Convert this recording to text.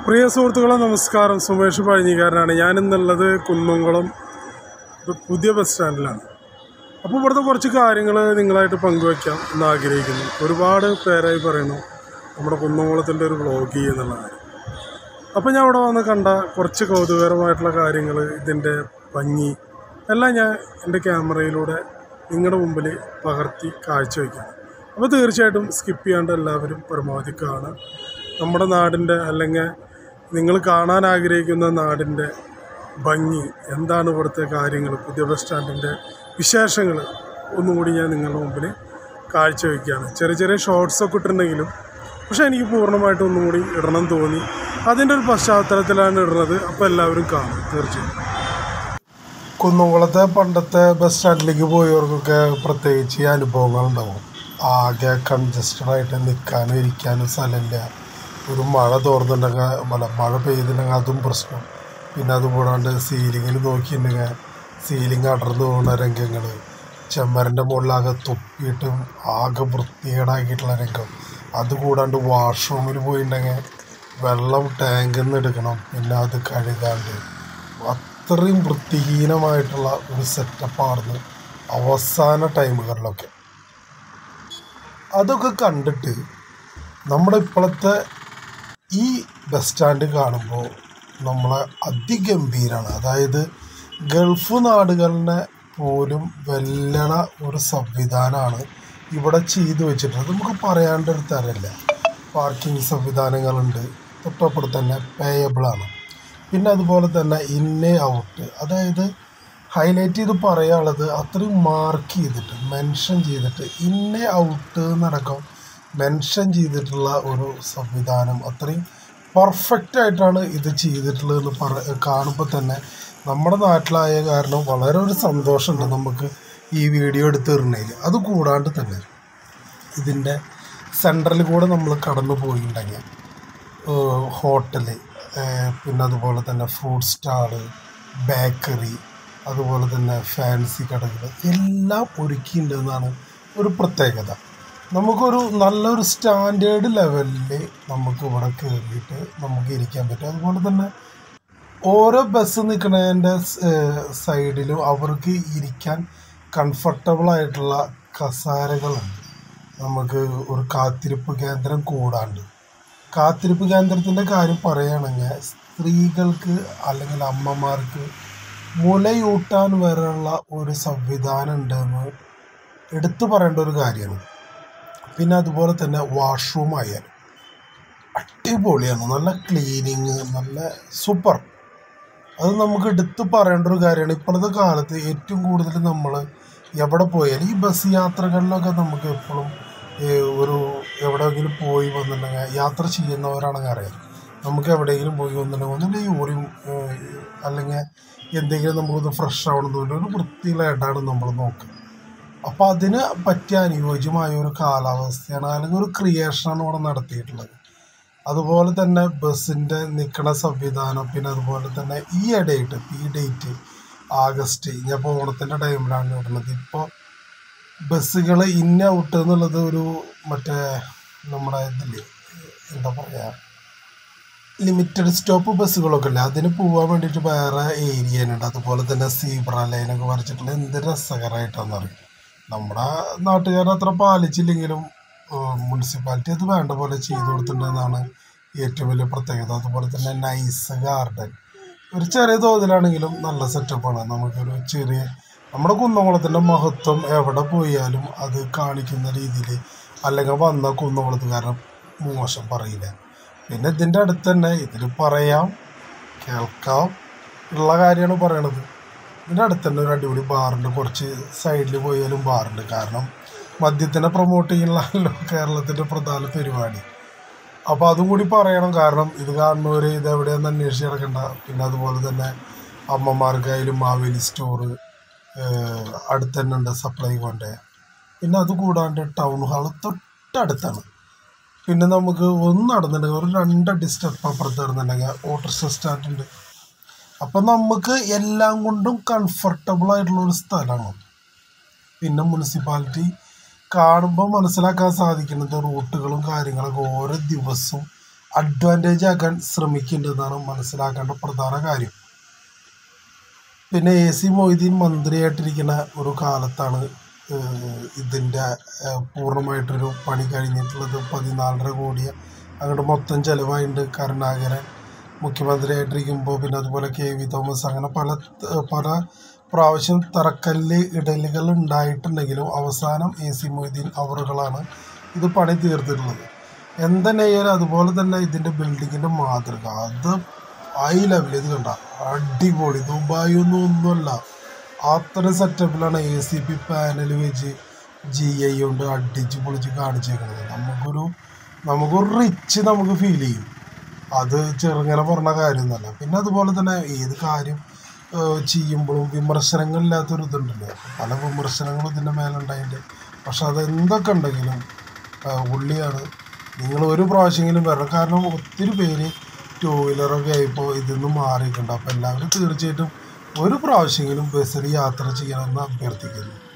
പ്രിയ സുഹൃത്തുക്കളെ നമസ്കാരം സുമേഷ് പഴഞ്ഞിക്കാരനാണ് ഞാൻ ഇന്നുള്ളത് കുന്നംകുളം ഒരു പുതിയ ബസ് സ്റ്റാൻഡിലാണ് അപ്പോൾ ഇവിടുത്തെ കുറച്ച് കാര്യങ്ങൾ നിങ്ങളായിട്ട് പങ്കുവയ്ക്കാം എന്ന് ആഗ്രഹിക്കുന്നു ഒരുപാട് പേരായി പറയുന്നു നമ്മുടെ കുന്നംകുളത്തിൻ്റെ ഒരു വ്ളോഗ് ചെയ്യുന്നുള്ള കാര്യം അപ്പോൾ ഞാൻ ഇവിടെ വന്ന് കണ്ട കുറച്ച് കൗതുകകരമായിട്ടുള്ള കാര്യങ്ങൾ ഇതിൻ്റെ ഭംഗി എല്ലാം ഞാൻ എൻ്റെ ക്യാമറയിലൂടെ നിങ്ങളുടെ മുമ്പിൽ പകർത്തി കാഴ്ചവെക്കാം അപ്പോൾ തീർച്ചയായിട്ടും സ്കിപ്പ് ചെയ്യാണ്ട് എല്ലാവരും പരമാവധി കാണുക നമ്മുടെ നാടിൻ്റെ അല്ലെങ്കിൽ നിങ്ങൾ കാണാൻ ആഗ്രഹിക്കുന്ന നാടിൻ്റെ ഭംഗി എന്താണ് ഇവിടുത്തെ കാര്യങ്ങൾ പുതിയ ബസ് സ്റ്റാൻഡിൻ്റെ വിശേഷങ്ങൾ ഒന്നും കൂടി ഞാൻ നിങ്ങളുടെ മുമ്പിൽ കാഴ്ചവെക്കുകയാണ് ചെറിയ ചെറിയ ഷോർട്സൊക്കെ ഇട്ടിട്ടുണ്ടെങ്കിലും പക്ഷേ എനിക്ക് പൂർണ്ണമായിട്ടും ഒന്നും കൂടി ഇടണം തോന്നി അതിൻ്റെ ഒരു പശ്ചാത്തലത്തിലാണ് ഇടുന്നത് അപ്പോൾ എല്ലാവരും കാണും തീർച്ചയായും കുന്നംകുളത്തെ പണ്ടത്തെ ബസ് സ്റ്റാൻഡിലേക്ക് പോയവർക്കൊക്കെ പ്രത്യേകിച്ച് ഈ അനുഭവങ്ങളുണ്ടാവും ആകെ കൺജസ്റ്റഡ് ആയിട്ട് നിൽക്കാനും ഇരിക്കാനും സ്ഥലമില്ല ഒരു മഴ തോർന്നിട്ടുണ്ടെങ്കിൽ അല്ല മഴ പെയ്തിട്ടുണ്ടെങ്കിൽ അതും പ്രശ്നം പിന്നെ അതുകൂടാണ്ട് സീലിങ്ങിൽ നോക്കിയിട്ടുണ്ടെങ്കിൽ സീലിംഗ് അടർന്നു പോകുന്ന രംഗങ്ങൾ ചെമ്മരൻ്റെ മുകളിലാകെ തുപ്പിയിട്ടും ആകെ വൃത്തികേടാക്കിയിട്ടുള്ള രംഗം അതുകൂടാണ്ട് വാഷ്റൂമിൽ പോയിട്ടുണ്ടെങ്കിൽ വെള്ളം ടാങ്കിൽ നിന്ന് എടുക്കണം പിന്നെ അത് കഴുകാണ്ട് അത്രയും വൃത്തിഹീനമായിട്ടുള്ള ഒരു സെറ്റപ്പായിരുന്നു അവസാന ടൈമുകളിലൊക്കെ അതൊക്കെ കണ്ടിട്ട് നമ്മുടെ ഇപ്പോഴത്തെ ഈ ബസ് സ്റ്റാൻഡ് കാണുമ്പോൾ നമ്മളെ അതിഗംഭീരമാണ് അതായത് ഗൾഫ് നാടുകളിനെ പോലും വെല്ലണ ഒരു സംവിധാനമാണ് ഇവിടെ ചെയ്തു വെച്ചിട്ടുള്ളത് നമുക്ക് പറയാണ്ടൊരു തരമില്ല പാർക്കിംഗ് സംവിധാനങ്ങളുണ്ട് തൊട്ടപ്പുറത്ത് തന്നെ പേയബിളാണ് പിന്നെ അതുപോലെ തന്നെ ഇന്നേ ഔട്ട് അതായത് ഹൈലൈറ്റ് ചെയ്ത് പറയാനുള്ളത് അത്രയും മാർക്ക് ചെയ്തിട്ട് മെൻഷൻ ചെയ്തിട്ട് ഇന്നേ ഔട്ട് എന്നടക്കം മെൻഷൻ ചെയ്തിട്ടുള്ള ഒരു സംവിധാനം അത്രയും പെർഫെക്റ്റ് ആയിട്ടാണ് ഇത് ചെയ്തിട്ടുള്ളതെന്ന് പറ കാണുമ്പോൾ തന്നെ നമ്മുടെ നാട്ടിലായ കാരണം വളരെ ഒരു സന്തോഷമുണ്ട് നമുക്ക് ഈ വീഡിയോ എടുത്ത് തരുന്നതിൽ അത് കൂടാണ്ട് തന്നെ ഇതിൻ്റെ സെൻറ്ററിൽ കൂടെ നമ്മൾ കടന്നു പോയിട്ടുണ്ടെങ്കിൽ ഹോട്ടല് പിന്നെ അതുപോലെ തന്നെ ഫ്രൂട്ട് സ്റ്റാള് ബേക്കറി അതുപോലെ തന്നെ ഫാൻസി കടകൾ എല്ലാം ഒരുക്കിയിട്ടുണ്ടെന്നാണ് ഒരു പ്രത്യേകത നമുക്കൊരു നല്ലൊരു സ്റ്റാൻഡേർഡ് ലെവലിൽ നമുക്ക് ഇവിടെ കയറിയിട്ട് നമുക്ക് ഇരിക്കാൻ പറ്റും അതുപോലെ തന്നെ ഓരോ ബസ് നിൽക്കുന്നതിൻ്റെ സൈഡിലും അവർക്ക് ഇരിക്കാൻ കംഫർട്ടബിൾ ആയിട്ടുള്ള കസാരകളുണ്ട് നമുക്ക് ഒരു കാത്തിരിപ്പ് കേന്ദ്രം കൂടാണ്ട് കാത്തിരിപ്പ് കേന്ദ്രത്തിൻ്റെ കാര്യം പറയുകയാണെങ്കിൽ സ്ത്രീകൾക്ക് അല്ലെങ്കിൽ അമ്മമാർക്ക് മുലയൂട്ടാൻ വരെയുള്ള ഒരു സംവിധാനം ഉണ്ടെന്ന് എടുത്തു പറയേണ്ട ഒരു കാര്യമാണ് പിന്നെ അതുപോലെ തന്നെ വാഷ്റൂം ആയാലും അടിപൊളിയാണ് നല്ല ക്ലീനിങ് നല്ല സൂപ്പർ അത് നമുക്ക് എടുത്തു പറയേണ്ട ഒരു കാര്യമാണ് ഇപ്പോഴത്തെ കാലത്ത് ഏറ്റവും കൂടുതൽ നമ്മൾ എവിടെ പോയാലും ഈ ബസ് യാത്രകളിലൊക്കെ നമുക്ക് എപ്പോഴും ഒരു എവിടെയെങ്കിലും പോയി വന്നിട്ടുണ്ടെങ്കിൽ യാത്ര ചെയ്യുന്നവരാണെങ്കിൽ അറിയാം നമുക്ക് എവിടെയെങ്കിലും പോയി വന്നിട്ടുണ്ടെങ്കിൽ ഒന്നുമില്ല യൂറിൻ അല്ലെങ്കിൽ എന്തെങ്കിലും നമുക്കൊന്ന് ഫ്രഷ് ആവണമെന്നില്ല ഒരു വൃത്തിയുള്ള ഇടാണ് നമ്മൾ നോക്കുക അപ്പോൾ അതിന് പറ്റിയ അനുയോജ്യമായ ഒരു കാലാവസ്ഥയാണ് അല്ലെങ്കിൽ ഒരു ക്രിയേഷനാണ് ഇവിടെ നടത്തിയിട്ടുള്ളത് അതുപോലെ തന്നെ ബസ്സിൻ്റെ നിൽക്കണ സംവിധാനം പിന്നെ അതുപോലെ തന്നെ ഈ ഇടയിട്ട് ഈ ഡേറ്റ് ആഗസ്റ്റ് ഞാൻ ഓണത്തിൻ്റെ ടൈമിലാണ് ഇടുന്നത് ഇപ്പോൾ ബസ്സുകൾ ഇന്ന ഔട്ട് എന്നുള്ളത് ഒരു മറ്റേ നമ്മുടെ ഇതില്ലേ എന്താ പറയുക ലിമിറ്റഡ് സ്റ്റോപ്പ് ബസ്സുകളൊക്കെ ഇല്ലേ അതിന് പോകാൻ വേണ്ടിയിട്ട് വേറെ ഏരിയ ഉണ്ട് അതുപോലെ തന്നെ സീബ്ര ലൈനൊക്കെ വരച്ചിട്ടുള്ള എന്ത് രസകരമായിട്ടാണെന്ന് അറിയും നമ്മുടെ നാട്ടുകാർ അത്ര പാലിച്ചില്ലെങ്കിലും മുനിസിപ്പാലിറ്റി അത് വേണ്ട പോലെ ചെയ്തു കൊടുത്തിട്ടുണ്ടെന്നാണ് ഏറ്റവും വലിയ പ്രത്യേകത അതുപോലെ തന്നെ നൈസ് ഗാർഡൻ ഒരു ചെറിയ തോതിലാണെങ്കിലും നല്ല സെറ്റപ്പാണ് നമുക്കൊരു ചെറിയ നമ്മുടെ കുന്നംകുളത്തിൻ്റെ മഹത്വം എവിടെ പോയാലും അത് കാണിക്കുന്ന രീതിയിൽ അല്ലെങ്കിൽ വന്ന കുന്നംകുളത്തുകാരൻ മോശം പറയില്ല പിന്നെ ഇതിൻ്റെ അടുത്ത് തന്നെ ഇതിൽ പറയാം കേൾക്കാം ഉള്ള കാര്യമാണ് പറയണത് ഇതിൻ്റെ അടുത്ത് തന്നെ ഒരു അടിപൊളി ബാറുണ്ട് കുറച്ച് സൈഡിൽ പോയാലും ബാറുണ്ട് കാരണം മദ്യത്തിനെ പ്രൊമോട്ട് ചെയ്യാനുള്ള കേരളത്തിൻ്റെ പ്രധാന പരിപാടി അപ്പോൾ അതും കൂടി പറയണം കാരണം ഇത് കാണുന്നവർ ഇത് എവിടെയെന്ന് അന്വേഷിച്ച് കിടക്കണ്ട പിന്നെ അതുപോലെ തന്നെ അമ്മമാർക്കായാലും മാവേലി സ്റ്റോറ് അടുത്ത് തന്നെ ഉണ്ട് സപ്ലൈ കൊണ്ടേ പിന്നെ അത് കൂടാണ്ട് ടൗൺ ഹാൾ തൊട്ടടുത്താണ് പിന്നെ നമുക്ക് ഒന്ന് നടന്നിട്ടുണ്ടെങ്കിൽ ഒരു രണ്ടടി സ്റ്റെപ്പ് അപ്പുറത്ത് നടന്നിട്ടുണ്ടെങ്കിൽ ഓട്ടോറിക്ഷ സ്റ്റാൻഡ് ഉണ്ട് അപ്പം നമുക്ക് എല്ലാം കൊണ്ടും കംഫർട്ടബിൾ ആയിട്ടുള്ള ഒരു സ്ഥലമാണ് പിന്നെ മുനിസിപ്പാലിറ്റി കാണുമ്പോൾ മനസ്സിലാക്കാൻ സാധിക്കുന്നത് റൂട്ടുകളും കാര്യങ്ങളൊക്കെ ഓരോ ദിവസവും അഡ്വാൻറ്റേജ് ആക്കാൻ ശ്രമിക്കുന്നുണ്ടെന്നാണ് മനസ്സിലാക്കേണ്ട പ്രധാന കാര്യം പിന്നെ എ സി മൊയ്തീൻ മന്ത്രിയായിട്ടിരിക്കുന്ന ഒരു കാലത്താണ് ഏഹ്, ഇതിൻ്റെ ഏഹ്, പൂർണ്ണമായിട്ടൊരു പണി കഴിഞ്ഞിട്ടുള്ളത് പതിനാലര കോടി അങ്ങോട്ട് മൊത്തം ചിലവായിട്ടുണ്ട് കരുണാകരൻ മുഖ്യമന്ത്രിയായിട്ടിരിക്കുമ്പോൾ പിന്നെ അതുപോലെ കെ വി തോമസ് അങ്ങനെ പല പല പ്രാവശ്യം തറക്കല്ല് ഇടലുകൾ ഉണ്ടായിട്ടുണ്ടെങ്കിലും അവസാനം എ സി മൊയ്തീൻ അവറുകളാണ് ഇത് പണി തീർത്തിട്ടുള്ളത് എന്തെന്നെയാലും അതുപോലെ തന്നെ ഇതിൻ്റെ ബിൽഡിങ്ങിൻ്റെ മാതൃക അത് ഹൈ ലെവൽ ഇത് കണ്ട അടിപൊളി ദുബായ് ഒന്നും ഒന്നുമല്ല അത്ര സെറ്റപ്പിലാണ് എ സി പി പാനൽ വെച്ച് ജി ഐ കൊണ്ട് അടിച്ച് പൊളിച്ച് കാണിച്ചേക്കുന്നത് നമുക്കൊരു നമുക്കൊരു റിച്ച് നമുക്ക് ഫീൽ ചെയ്യും അത് ചെറുങ്ങനെ പറഞ്ഞ കാര്യമൊന്നുമല്ല പിന്നെ അതുപോലെ തന്നെ ഏത് കാര്യം ഏഹ് ചെയ്യുമ്പോഴും വിമർശനങ്ങളില്ലാത്തൊരു ഇതുണ്ടല്ലോ പല വിമർശനങ്ങളും ഇതിൻ്റെ മേലുണ്ടായിട്ട് പക്ഷെ അത് എന്തൊക്കെ ഉണ്ടെങ്കിലും ആഹ് പുള്ളിയാണ് നിങ്ങൾ ഒരു പ്രാവശ്യമെങ്കിലും വരണം കാരണം ഒത്തിരി പേര് ടൂ വീലറൊക്കെ ആയിപ്പോൾ ഇതിൽ നിന്ന് മാറിയിട്ടുണ്ട് അപ്പോൾ എല്ലാവരും തീർച്ചയായിട്ടും ഒരു പ്രാവശ്യമെങ്കിലും ബസ്സിൽ യാത്ര ചെയ്യണമെന്ന് അഭ്യർത്ഥിക്കുന്നു